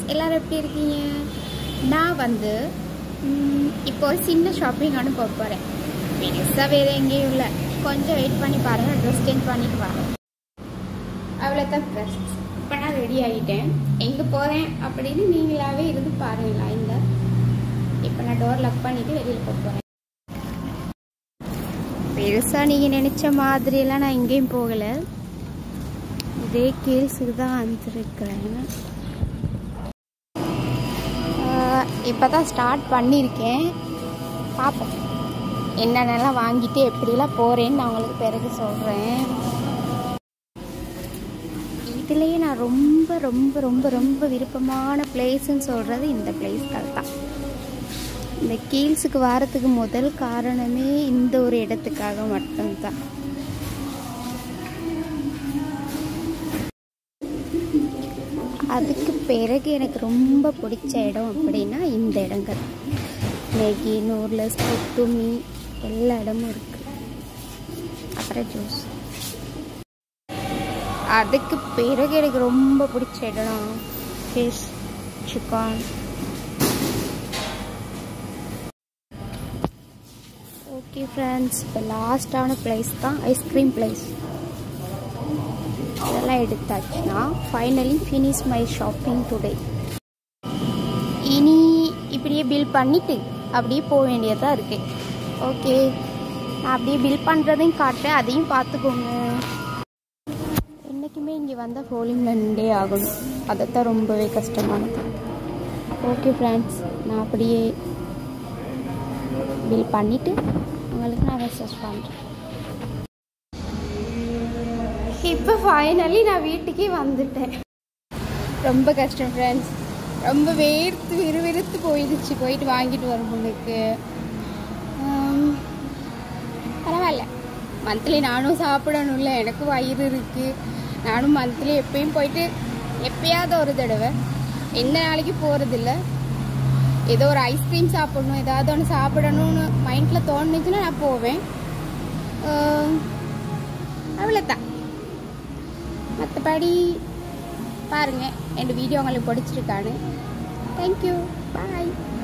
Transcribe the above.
friends எல்லாரும் எப்படி இருக்கீங்க நான் வந்து ம், இப்போ ஒரு சின்ன ஷாப்பிங் ஒன்று போக போகிறேன் பெருசாக வேறு எங்கேயும் இல்லை கொஞ்சம் வெயிட் பண்ணி பாருங்கள் ட்ரெஸ் சேஞ்ச் பண்ணிட்டு வரேன் அவ்வளோதான் ஃப்ரெண்ட்ஸ் இப்போ நான் ரெடி ஆகிட்டேன் எங்கே போகிறேன் அப்படின்னு நீங்களாவே இருந்து பாருங்களா இந்த இப்போ நான் டோர் லாக் பண்ணிவிட்டு வெளியில் போக போகிறேன் பெருசாக நீங்கள் நினச்ச மாதிரியெல்லாம் நான் எங்கேயும் போகலை இதே கேல்ஸுக்கு தான் வந்துருக்கிறேன் இப்போ தான் ஸ்டார்ட் பண்ணியிருக்கேன் பார்ப்போம் என்னென்னலாம் வாங்கிட்டு எப்படிலாம் போகிறேன்னு நான் உங்களுக்கு பிறகு சொல்கிறேன் இதுலேயே நான் ரொம்ப ரொம்ப ரொம்ப ரொம்ப விருப்பமான பிளேஸ்ன்னு சொல்கிறது இந்த பிளேஸ்கள் தான் இந்த கீல்ஸுக்கு வாரத்துக்கு முதல் காரணமே இந்த ஒரு இடத்துக்காக மட்டும்தான் அதுக்கு பிறகு எனக்கு ரொம்ப பிடிச்ச இடம் அப்படின்னா இந்த இடங்கள் மேகி நூர்லஸ் கொத்துமி எல்லா இடமும் இருக்கு அப்புறம் ஜூஸ் அதுக்கு பிறகு எனக்கு ரொம்ப பிடிச்ச இடம் ஃபிஷ் சிக்கன் ஓகே ஃப்ரெண்ட்ஸ் இப்போ லாஸ்டான பிளேஸ் தான் ஐஸ்கிரீம் பிளேஸ் இதெல்லாம் எடுத்தாச்சுன்னா finally finish my shopping today இனி இப்படியே பில் பண்ணிட்டு அப்படியே போக வேண்டியதாக இருக்கு ஓகே நான் அப்படியே பில் பண்ணுறதையும் காட்டுறேன் அதையும் பார்த்துக்கோங்க என்றைக்குமே இங்கே வந்தால் ஃபோலிங்கில் நின்றே ஆகணும் அதைத்தான் ரொம்பவே கஷ்டமானது ஓகே ஃப்ரெண்ட்ஸ் நான் அப்படியே பில் பண்ணிவிட்டு உங்களுக்கு நான் மெசேஜ் பண்ணுறேன் இப்போ ஃபைனலி நான் வீட்டுக்கே வந்துட்டேன் ரொம்ப கஷ்டம் ஃப்ரெண்ட்ஸ் ரொம்ப வேர்த்து விறுவிறுத்து போயிடுச்சு போயிட்டு வாங்கிட்டு வரும் பொண்ணுக்கு பரவாயில்ல மந்த்லி நானும் சாப்பிடணும்ல எனக்கும் வயிறு இருக்குது நானும் மந்த்லி எப்பயும் போயிட்டு எப்பயாவது ஒரு தடவை எந்த நாளைக்கு போகிறதில்ல ஏதோ ஒரு ஐஸ்கிரீம் சாப்பிடணும் ஏதாவது ஒன்று சாப்பிடணும்னு மைண்டில் தோணுச்சுன்னா நான் போவேன் ஆஹ் அவ்வளோதான் மற்றபடி பாருங்கள் என் வீடியோ உங்களுக்கு பிடிச்சிருக்கான்னு தேங்க்யூ பாய்